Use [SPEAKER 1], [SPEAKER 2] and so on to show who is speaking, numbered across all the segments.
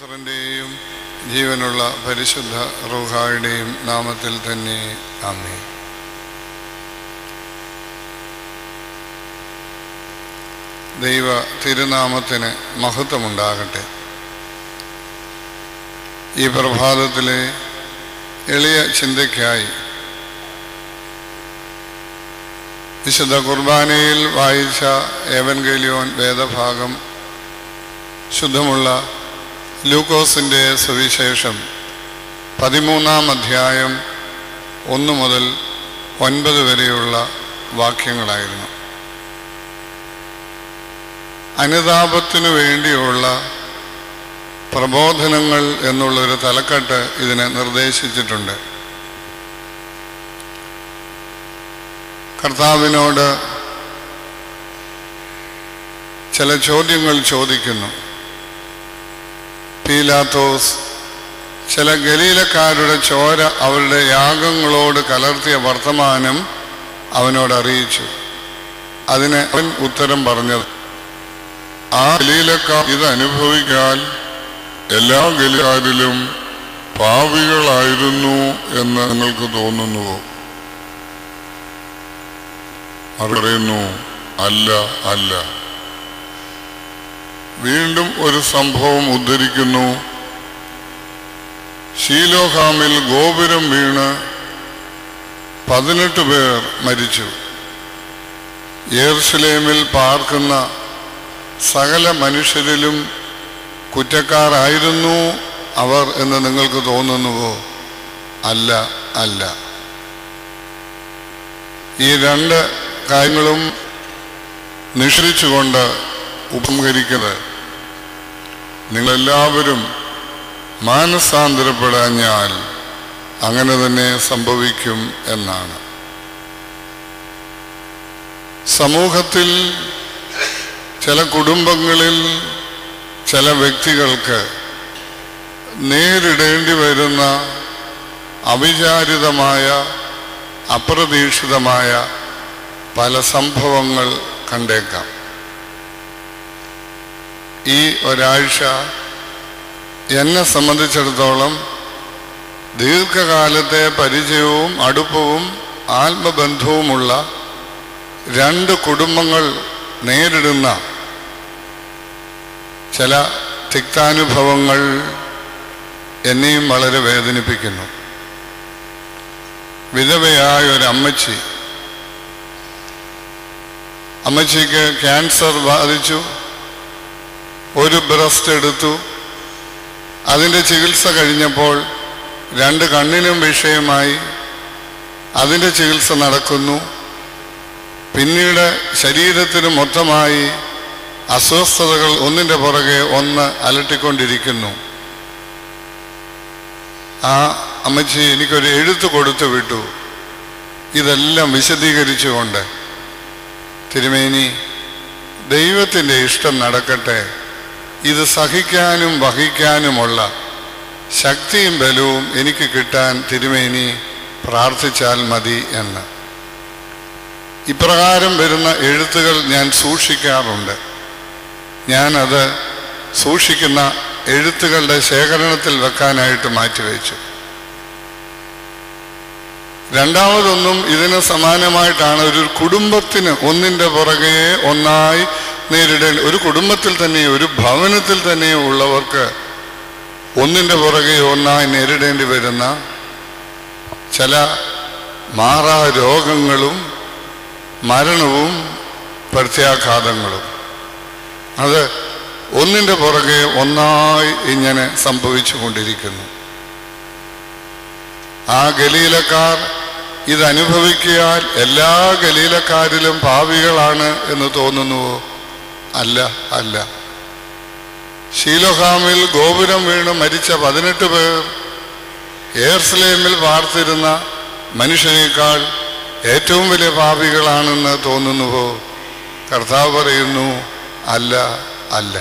[SPEAKER 1] പുത്രൻ്റെയും ജീവനുള്ള പരിശുദ്ധ റൂഹായുടെയും നാമത്തിൽ തന്നെ ആമേ ദൈവ തിരുനാമത്തിന് മഹത്വമുണ്ടാകട്ടെ ഈ പ്രഭാതത്തിലെ എളിയ ചിന്തയ്ക്കായി വിശുദ്ധ കുർബാനയിൽ വായിച്ച ഏവൻഗേലിയോൻ വേദഭാഗം ശുദ്ധമുള്ള ലൂക്കോസിൻ്റെ സുവിശേഷം പതിമൂന്നാം അധ്യായം ഒന്ന് മുതൽ ഒൻപത് വരെയുള്ള വാക്യങ്ങളായിരുന്നു അനുതാപത്തിനു വേണ്ടിയുള്ള പ്രബോധനങ്ങൾ എന്നുള്ളൊരു തലക്കെട്ട് ഇതിനെ നിർദ്ദേശിച്ചിട്ടുണ്ട് കർത്താവിനോട് ചില ചോദ്യങ്ങൾ ചോദിക്കുന്നു പീലാത്തോസ് ചില ഗലീലക്കാരുടെ ചോര അവരുടെ യാഗങ്ങളോട് കലർത്തിയ വർത്തമാനം അവനോട് അറിയിച്ചു അതിന് അവൻ ഉത്തരം പറഞ്ഞത് ആ ഗലീലക്കാർ ഇത് അനുഭവിക്കാൻ എല്ലാ ഗലികാരിലും പാവികളായിരുന്നു എന്ന് നിങ്ങൾക്ക് തോന്നുന്നുവോ അറിയുന്നു അല്ല അല്ല വീണ്ടും ഒരു സംഭവം ഉദ്ധരിക്കുന്നു ഷീലോഹാമിൽ ഗോപുരം വീണ് പതിനെട്ട് പേർ മരിച്ചു യേർഷലേമിൽ പാർക്കുന്ന സകല മനുഷ്യരിലും കുറ്റക്കാരായിരുന്നു അവർ എന്ന് നിങ്ങൾക്ക് തോന്നുന്നുവോ അല്ല അല്ല ഈ രണ്ട് കാര്യങ്ങളും നിഷേധിച്ചുകൊണ്ട് ഉപകരിക്കുന്നത് നിങ്ങളെല്ലാവരും മാനസാന്തരപ്പെടാഞ്ഞാൽ അങ്ങനെ തന്നെ സംഭവിക്കും എന്നാണ് സമൂഹത്തിൽ ചില കുടുംബങ്ങളിൽ ചില വ്യക്തികൾക്ക് നേരിടേണ്ടി വരുന്ന അവിചാരിതമായ അപ്രതീക്ഷിതമായ പല സംഭവങ്ങൾ കണ്ടേക്കാം ഈ ഒരാഴ്ച എന്നെ സംബന്ധിച്ചിടത്തോളം ദീർഘകാലത്തെ പരിചയവും അടുപ്പവും ആത്മബന്ധവുമുള്ള രണ്ട് കുടുംബങ്ങൾ നേരിടുന്ന ചില തിക്താനുഭവങ്ങൾ എന്നെയും വളരെ വേദനിപ്പിക്കുന്നു വിധവയായ ഒരു അമ്മച്ചി അമ്മച്ചിക്ക് ക്യാൻസർ ബാധിച്ചു ഒരു ബ്രസ്റ്റ് എടുത്തു അതിൻ്റെ ചികിത്സ കഴിഞ്ഞപ്പോൾ രണ്ട് കണ്ണിനും വിഷയമായി അതിൻ്റെ ചികിത്സ നടക്കുന്നു പിന്നീട് ശരീരത്തിന് മൊത്തമായി അസ്വസ്ഥതകൾ ഒന്നിൻ്റെ പുറകെ ഒന്ന് അലട്ടിക്കൊണ്ടിരിക്കുന്നു ആ അമ്മച്ചി എനിക്കൊരു എഴുത്ത് കൊടുത്തു വിട്ടു ഇതെല്ലാം വിശദീകരിച്ചുകൊണ്ട് തിരുമേനി ദൈവത്തിൻ്റെ ഇഷ്ടം നടക്കട്ടെ ഇത് സഹിക്കാനും വഹിക്കാനുമുള്ള ശക്തിയും ബലവും എനിക്ക് കിട്ടാൻ തിരുമേനി പ്രാർത്ഥിച്ചാൽ മതി എന്ന് ഇപ്രകാരം വരുന്ന എഴുത്തുകൾ ഞാൻ സൂക്ഷിക്കാറുണ്ട് ഞാനത് സൂക്ഷിക്കുന്ന എഴുത്തുകളുടെ ശേഖരണത്തിൽ വെക്കാനായിട്ട് മാറ്റിവെച്ചു രണ്ടാമതൊന്നും ഇതിന് സമാനമായിട്ടാണ് ഒരു കുടുംബത്തിന് ഒന്നിൻ്റെ പുറകെ ഒന്നായി നേരിടേണ്ട ഒരു കുടുംബത്തിൽ തന്നെ ഒരു ഭവനത്തിൽ തന്നെ ഉള്ളവർക്ക് ഒന്നിൻ്റെ പുറകെ ഒന്നായി നേരിടേണ്ടി വരുന്ന ചില മാറാ രോഗങ്ങളും മരണവും പ്രത്യാഘാതങ്ങളും അത് ഒന്നിൻ്റെ പുറകെ ഒന്നായി ഇങ്ങനെ സംഭവിച്ചു കൊണ്ടിരിക്കുന്നു ആ ഗലീലക്കാർ ഇത് അനുഭവിക്കാൻ എല്ലാ ഗലീലക്കാരിലും ഭാവികളാണ് എന്ന് തോന്നുന്നുവോ അല്ല അല്ല ഷീലോഹാമിൽ ഗോപുരം വീണ് മരിച്ച പതിനെട്ട് പേർ എയർസ്ലേമിൽ വാർത്തിരുന്ന മനുഷ്യനേക്കാൾ ഏറ്റവും വലിയ പാപികളാണെന്ന് തോന്നുന്നുവോ കർത്താവ് പറയുന്നു അല്ല അല്ല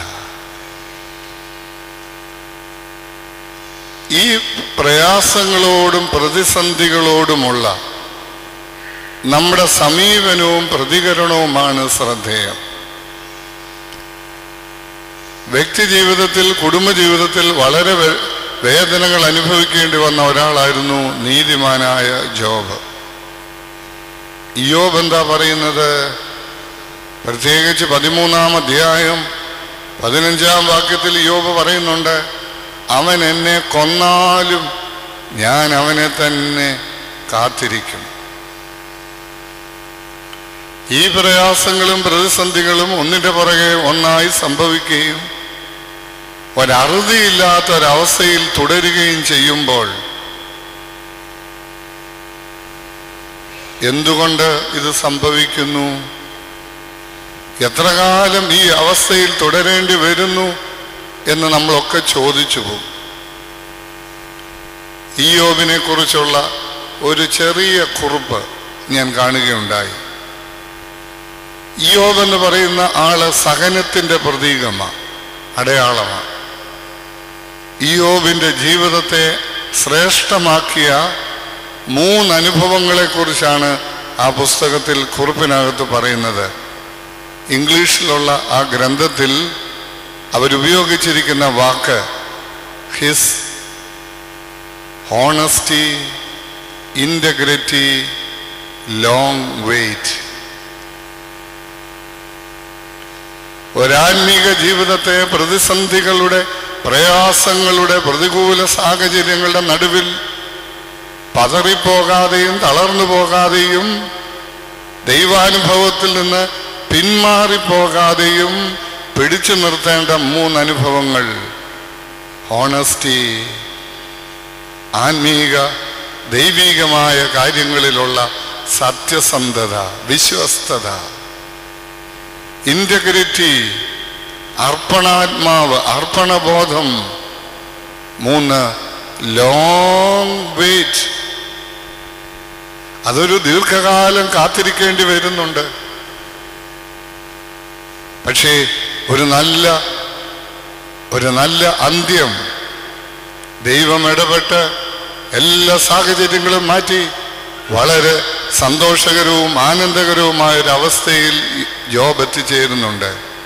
[SPEAKER 1] ഈ പ്രയാസങ്ങളോടും പ്രതിസന്ധികളോടുമുള്ള നമ്മുടെ സമീപനവും പ്രതികരണവുമാണ് ശ്രദ്ധേയം വ്യക്തി ജീവിതത്തിൽ കുടുംബ ജീവിതത്തിൽ വളരെ വേ- വേദനകൾ അനുഭവിക്കേണ്ടി വന്ന ഒരാളായിരുന്നു നീതിമാനായ ജോബ് ഇയോബ് എന്താ പറയുന്നത് പ്രത്യേകിച്ച് പതിമൂന്നാം അധ്യായം പതിനഞ്ചാം വാക്യത്തിൽ യോബ് പറയുന്നുണ്ട് അവൻ എന്നെ കൊന്നാലും ഞാൻ അവനെ തന്നെ കാത്തിരിക്കും ഈ പ്രയാസങ്ങളും പ്രതിസന്ധികളും ഒന്നിന്റെ പുറകെ ഒന്നായി സംഭവിക്കുകയും ഒരറുതിയില്ലാത്ത ഒരവസ്ഥയിൽ തുടരുകയും ചെയ്യുമ്പോൾ എന്തുകൊണ്ട് ഇത് സംഭവിക്കുന്നു എത്ര കാലം ഈ അവസ്ഥയിൽ തുടരേണ്ടി വരുന്നു എന്ന് നമ്മളൊക്കെ ചോദിച്ചു പോകും ഈ യോബിനെ കുറിച്ചുള്ള ഒരു ചെറിയ കുറിപ്പ് ഞാൻ കാണുകയുണ്ടായി ഇയോബ് എന്ന് പറയുന്ന ആള് സഹനത്തിന്റെ പ്രതീകമാണ് അടയാളമാണ് ഇയോബിന്റെ ജീവിതത്തെ ശ്രേഷ്ഠമാക്കിയ മൂന്ന് അനുഭവങ്ങളെ കുറിച്ചാണ് ആ പുസ്തകത്തിൽ കുറിപ്പിനകത്ത് പറയുന്നത് ഇംഗ്ലീഷിലുള്ള ആ ഗ്രന്ഥത്തിൽ അവരുപയോഗിച്ചിരിക്കുന്ന വാക്ക് his honesty integrity long wait ഒരാത്മീക ജീവിതത്തെ പ്രതിസന്ധികളുടെ പ്രയാസങ്ങളുടെ പ്രതികൂല സാഹചര്യങ്ങളുടെ നടുവിൽ പതറിപ്പോകാതെയും തളർന്നു പോകാതെയും ദൈവാനുഭവത്തിൽ നിന്ന് പിന്മാറിപ്പോകാതെയും പിടിച്ചു നിർത്തേണ്ട മൂന്ന് അനുഭവങ്ങൾ ഹോണസ്റ്റി ആത്മീക ദൈവികമായ കാര്യങ്ങളിലുള്ള സത്യസന്ധത വിശ്വസ്തത ഇന്റഗ്രിറ്റി അർപ്പണാത്മാവ് അർപ്പണബോധം മൂന്ന് ലോങ് വെയിറ്റ് അതൊരു ദീർഘകാലം കാത്തിരിക്കേണ്ടി വരുന്നുണ്ട് പക്ഷേ ഒരു നല്ല ഒരു നല്ല അന്ത്യം ദൈവം ഇടപെട്ട് എല്ലാ സാഹചര്യങ്ങളും മാറ്റി വളരെ സന്തോഷകരവും ആനന്ദകരവുമായ ഒരു അവസ്ഥയിൽ ജോബ് എത്തിച്ചേരുന്നുണ്ട്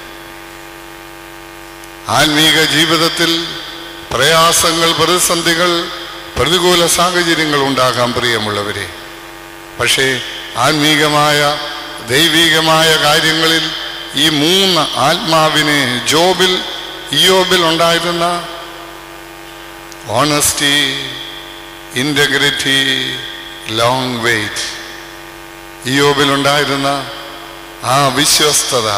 [SPEAKER 1] ആത്മീക ജീവിതത്തിൽ പ്രയാസങ്ങൾ പ്രതിസന്ധികൾ പ്രതികൂല സാഹചര്യങ്ങൾ ഉണ്ടാകാം പ്രിയമുള്ളവരെ പക്ഷേ ആത്മീകമായ ദൈവികമായ കാര്യങ്ങളിൽ ഈ മൂന്ന് ആത്മാവിനെ ജോബിൽ ഇയോബിൽ ഉണ്ടായിരുന്ന ഓണസ്റ്റി ഇൻറ്റഗ്രിറ്റി ലോങ് വെയിറ്റ് ഇയോബിൽ ഉണ്ടായിരുന്ന ആ വിശ്വസ്തത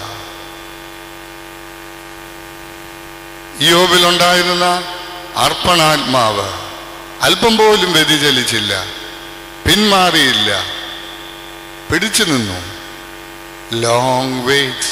[SPEAKER 1] ഇയോബിൽ ഉണ്ടായിരുന്ന അർപ്പണാത്മാവ് അല്പം പോലും വ്യതിചലിച്ചില്ല പിന്മാറിയില്ല പിടിച്ചു നിന്നു ലോങ് വെയിറ്റ്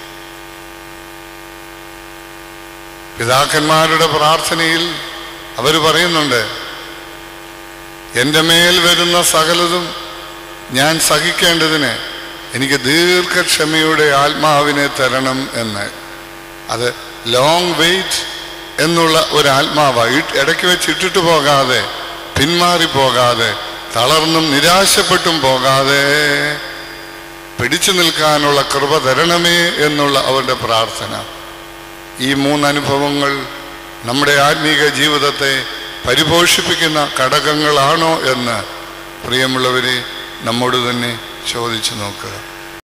[SPEAKER 1] പിതാക്കന്മാരുടെ പ്രാർത്ഥനയിൽ അവർ പറയുന്നുണ്ട് എൻ്റെ മേൽ വരുന്ന സകലതും ഞാൻ സഹിക്കേണ്ടതിന് എനിക്ക് ദീർഘക്ഷമയുടെ ആത്മാവിനെ തരണം എന്ന് അത് ലോങ് വെയിറ്റ് എന്നുള്ള ഒരു ആത്മാവാണ് ഇടയ്ക്ക് വെച്ച് ഇട്ടിട്ട് പോകാതെ പിന്മാറി പോകാതെ തളർന്നും നിരാശപ്പെട്ടും പോകാതെ പിടിച്ചു നിൽക്കാനുള്ള കൃപ തരണമേ എന്നുള്ള അവരുടെ പ്രാർത്ഥന ഈ മൂന്നനുഭവങ്ങൾ നമ്മുടെ ആത്മീക ജീവിതത്തെ പരിപോഷിപ്പിക്കുന്ന ഘടകങ്ങളാണോ എന്ന് പ്രിയമുള്ളവരെ നമ്മോട് തന്നെ ചോദിച്ചു നോക്കുക